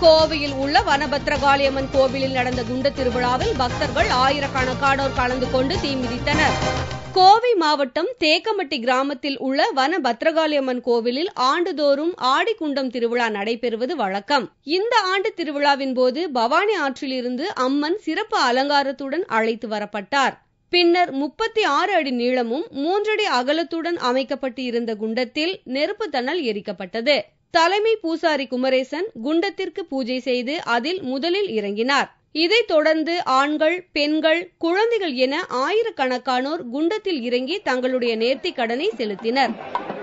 கோவையில் உள்ள வனபத்ரகாளியம்மன் கோவிலில் நடந்த குண்ட திருவிழாவில் பக்தர்கள் ஆயிரக்கணக்கானோர் கலந்து கொண்டு தீ மிதித்தனர் கோவை மாவட்டம் தேக்கம்பட்டி கிராமத்தில் உள்ள வன பத்ரகாளியம்மன் கோவிலில் ஆண்டுதோறும் ஆடிக்குண்டம் திருவிழா நடைபெறுவது வழக்கம் இந்த ஆண்டு திருவிழாவின் போது பவானி ஆற்றிலிருந்து அம்மன் சிறப்பு அலங்காரத்துடன் அழைத்து வரப்பட்டார் பின்னர் முப்பத்தி ஆறு அடி நீளமும் மூன்றடி அகலத்துடன் அமைக்கப்பட்டு இருந்த குண்டத்தில் நெருப்பு தணல் எரிக்கப்பட்டது தலைமை பூசாரி குமரேசன் குண்டத்திற்கு பூஜை செய்து அதில் முதலில் இறங்கினார் இதைத் தொடர்ந்து ஆண்கள் பெண்கள் குழந்தைகள் என ஆயிரக்கணக்கானோர் குண்டத்தில் இறங்கி தங்களுடைய நேர்த்திக் கடனை செலுத்தினர்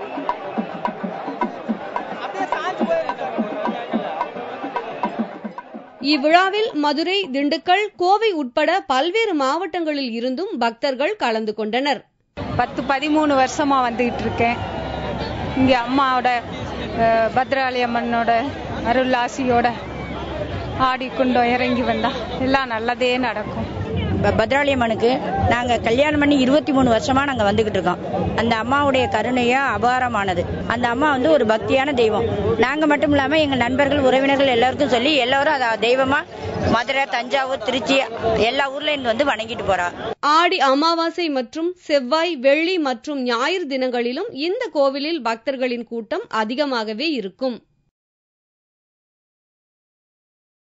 இவ்விழாவில் மதுரை திண்டுக்கல் கோவை உட்பட பல்வேறு மாவட்டங்களில் இருந்தும் பக்தர்கள் கலந்து கொண்டனர் பத்து பதிமூணு வருஷமா வந்துகிட்டு இருக்கேன் இங்க அம்மாவோட அஹ், பத்ராளி அம்மனோட அருள் ஆசியோட ஆடி குண்டம் இறங்கி வந்தா எல்லாம் நல்லதே நடக்கும் ப- பத்ராளி அம்மனுக்கு நாங்க கல்யாணம் பண்ணி இருபத்தி மூணு வருஷமா நாங்க வந்துகிட்டு இருக்கோம் அந்த அம்மாவுடைய கருணையா அபாரமானது அந்த அம்மா வந்து ஒரு பக்தியான தெய்வம் நாங்க மட்டும் இல்லாம எங்க நண்பர்கள் உறவினர்கள் எல்லாருக்கும் சொல்லி எல்லாரும் அத தெய்வமா மதுரை தஞ்சாவூர் திருச்சி எல்லா ஊர்ல இருந்து வந்து வணங்கிட்டு போறா ஆடி அமாவாசை மற்றும் செவ்வாய் வெள்ளி மற்றும் ஞாயிறு தினங்களிலும் இந்த கோவிலில் பக்தர்களின் கூட்டம் அதிகமாகவே இருக்கும்